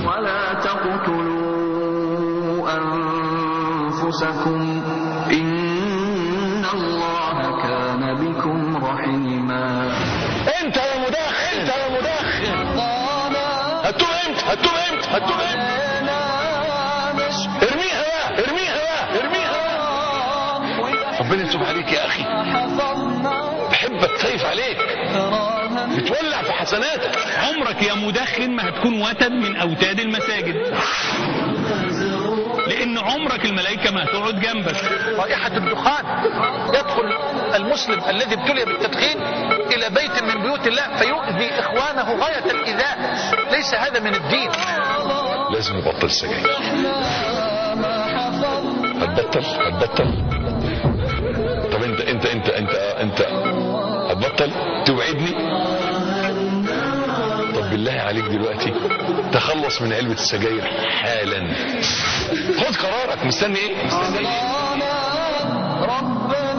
ولا تقتلوا أنفسكم إن الله كان بكم رحيما انت يا مدخن انت يا مدخن هتوب امتى هتوب امتى هتوب امتى ارميها بقى ارميها بقى ارميها بقى ربنا يتوب عليك يا اخي بحبك خايف عليك بتولع في حسناتك عمرك يا مدخن ما هتكون وتد من اوتاد المساجد لان عمرك الملائكه ما هتقعد جنبك رائحة الدخان يدخل المسلم الذي ابتلي بالتدخين إلى بيت من بيوت الله فيؤذي إخوانه غاية الإيذاء ليس هذا من الدين لازم نبطل سجاير هتبطل هتبطل طب انت انت انت انت انت هتبطل توعدني طب بالله عليك دلوقتي تخلص من علبة السجاير حالا خد قرارك مستني ايه مستني ايه ربنا